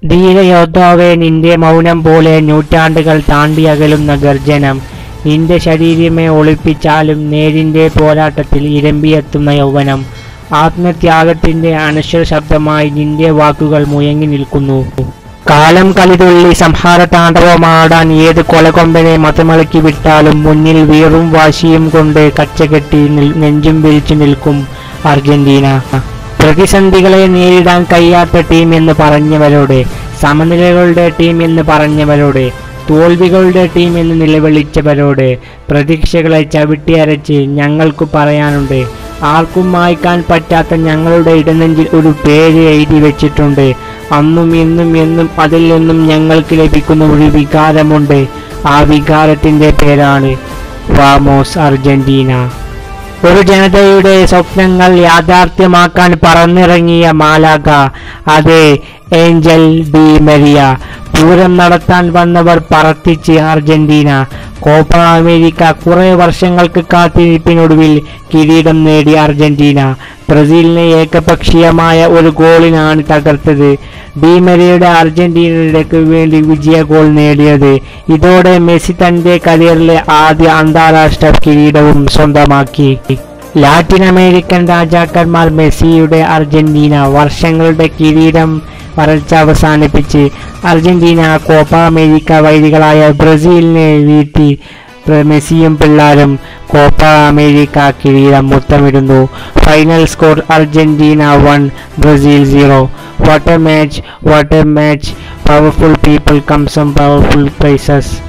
ധീരയോദ്ധാവേ നിന്റെ മൗനം പോലെ നൂറ്റാണ്ടുകൾ താണ്ടി അകലുന്ന ഗർജനം നിന്റെ ശരീരമേ ഒളിപ്പിച്ചാലും നേരിന്റെ പോരാട്ടത്തിൽ ഇരമ്പിയെത്തുന്ന യൗവനം ആത്മത്യാഗത്തിന്റെ അനശ്വര ശബ്ദമായി നിന്റെ വാക്കുകൾ മുയങ്ങി നിൽക്കുന്നു കാലം കളിതുള്ളി സംഹാര താണ്ഡവമാടാൻ ഏത് കൊലകൊമ്പനെ മതമിളക്കി വിട്ടാലും മുന്നിൽ വീറും വാശിയും കൊണ്ട് കച്ചകെട്ടി നിൽ- നെഞ്ചും വിരിച്ചു നിൽക്കും അർജന്റീന പ്രതിസന്ധികളെ നേരിടാൻ കഴിയാത്ത ടീം എന്ന് പറഞ്ഞവരോട് സമനിലകളുടെ ടീം എന്ന് പറഞ്ഞവരോട് തോൽവികളുടെ ടീം എന്ന് നിലവിളിച്ചവരോട് പ്രതീക്ഷകളെ ചവിട്ടിയരച്ച് ഞങ്ങൾക്ക് പറയാനുണ്ട് ആർക്കും വായിക്കാൻ പറ്റാത്ത ഞങ്ങളുടെ ഇടനെഞ്ചിൽ ഒരു പേര് എഴുതി വെച്ചിട്ടുണ്ട് അന്നും ഇന്നും എന്നും അതിൽ നിന്നും ഞങ്ങൾക്ക് ലഭിക്കുന്ന ഒരു വികാരമുണ്ട് ആ വികാരത്തിന്റെ പേരാണ് വാമോസ് അർജന്റീന ഒരു ജനതയുടെ സ്വപ്നങ്ങൾ യാഥാർത്ഥ്യമാക്കാൻ പറന്നിറങ്ങിയ മാലാക അതെ ഏഞ്ചൽ ഡി മരിയ പൂരം നടത്താൻ വന്നവർ പറത്തിച്ച് അർജന്റീന കോപ്പ അമേരിക്ക കുറെ വർഷങ്ങൾക്ക് കാത്തിരിപ്പിനൊടുവിൽ കിരീടം നേടി അർജന്റീന ബ്രസീലിനെ ഏകപക്ഷീയമായ ഒരു ഗോളിനാണ് തകർത്തത് ഡി മരിയുടെ അർജന്റീനയ്ക്ക് വേണ്ടി വിജയ ഗോൾ നേടിയത് ഇതോടെ മെസ്സി തന്റെ കരിയറിലെ ആദ്യ അന്താരാഷ്ട്ര കിരീടവും സ്വന്തമാക്കി ലാറ്റിൻ അമേരിക്കൻ രാജാക്കന്മാർ മെസ്സിയുടെ അർജന്റീന വർഷങ്ങളുടെ കിരീടം വരൾച്ച അവസാനിപ്പിച്ച് അർജന്റീന കോപ്പ അമേരിക്ക വൈദികളായ ബ്രസീലിനെ വീഴ്ത്തി പ്ര- മെസ്സിയും പിള്ളാരും കോപ്പ അമേരിക്ക കിരീടം മുത്തമിടുന്നു final score Argentina one Brazil zero what a match what a match powerful people comes some powerful prices